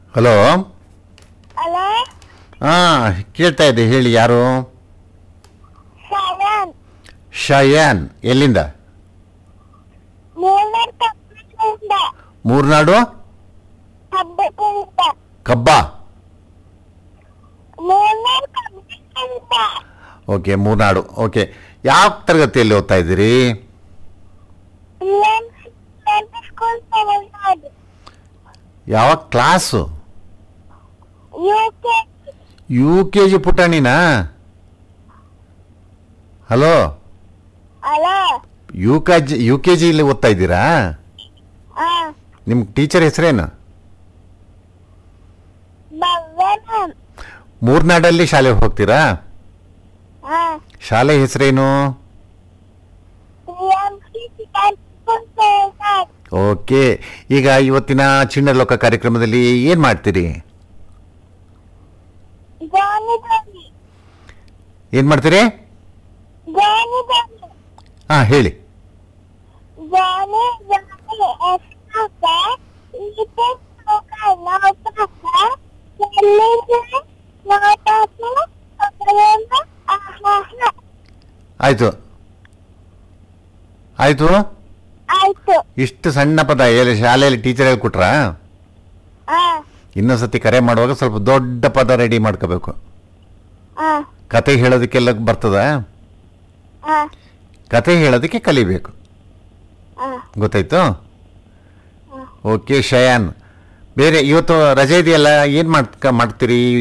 hello ಅಲ್ಲ ಹಾಂ ಕೇಳ್ತಾ ಇದ್ದೆ ಹೇಳಿ ಯಾರು ಶರಣ್ ಶಯಾನ್ ಎಲ್ಲಿಂದ ಮೂರನೇ ಹಬ್ಬದಿಂದ ಮೂರ್ನಾಡು ಹಬ್ಬದಿಂದ ಕಬ್ಬ ಮೂರನೇ ಹಬ್ಬದಿಂದ ಓಕೆ ಮೂರ್ನಾಡು ಓಕೆ ಯಾವ ತರಗತಿಯಲ್ಲಿ ಓದ್ತಾ ಇದ್ದೀರಿ ಸ್ಕೂಲ್ ತಗೊಂಡು ಯಾವ class U K U K G ಪುಟಾಣಿನಾ ಹಲೋ ಅಲ್ಲ U K G U K ಜಿಲಿ ಓದ್ತಾ ಇದ್ದೀರಾ ಆ ನಿಮ್ಮ ಟೀಚರ್ ಹೆಸರೇನು ಭವ್ಯನ ಮೂರ್ನಾಡಲ್ಲಿ ಶಾಲೆಗೆ ಹೋಗ್ತೀರಾ ಆ ಶಾಲೆ ಹೆಸರೇನು ಎಂ ಸಿ ಸ್ಕೂಲ್ ತಗೊಂಡು ಓಕೆ ಈಗ ಇವತ್ತಿನ ಚಿಣ್ಣ ಲೋಕ ಕಾರ್ಯಕ್ರಮದಲ್ಲಿ ಏನು ಮಾಡ್ತೀರಿ ಜಾನಿ ಜಾನಿ ಏನು ಮಾಡ್ತೀರಿ ಜಾನಿ ಜಾನಿ ಹಾಂ ಹೇಳಿ ಜಾನಿ ಜಾನಿ ಎಸ್ಕಾಕ ಈತೆ ಸೋಕ ನೋಟಾಕ ಎಲ್ಲಿದೆ ನೋಟಾಕ ಅಪರೇಂದ ಆಹಾಹ ಆಯಿತು ಆಯಿತು ಆಯ್ತು ಇಷ್ಟು ಸಣ್ಣ ಪದ ಎಲ್ಲಿ ಶಾಲೆಯಲ್ಲಿ ಟೀಚರ್ ಹೇಳ್ಕೊಟ್ರಾ ಆ ಇನ್ನೊಂದ್ಸತಿ ಕರೆ ಮಾಡುವಾಗ ಸ್ವಲ್ಪ ದೊಡ್ಡ ಪದ ರೆಡಿ ಮಾಡ್ಕೋಬೇಕು ಆ ಕತೆ ಹೇಳೋದಕ್ಕೆಲ್ಲ ಬರ್ತದ ಆ ಕತೆ ಹೇಳೋದಕ್ಕೆ ಕಲಿಬೇಕು ಆ ಗೊತ್ತಾಯ್ತು ಓಕೆ ಶಯಾನ್ ಬೇರೆ ಇವತ್ತು ರಜೆ ಇದೆಯಲ್ಲ ಏನು ಮಾಡ್ಕ ಮಾಡ್ತೀರಿ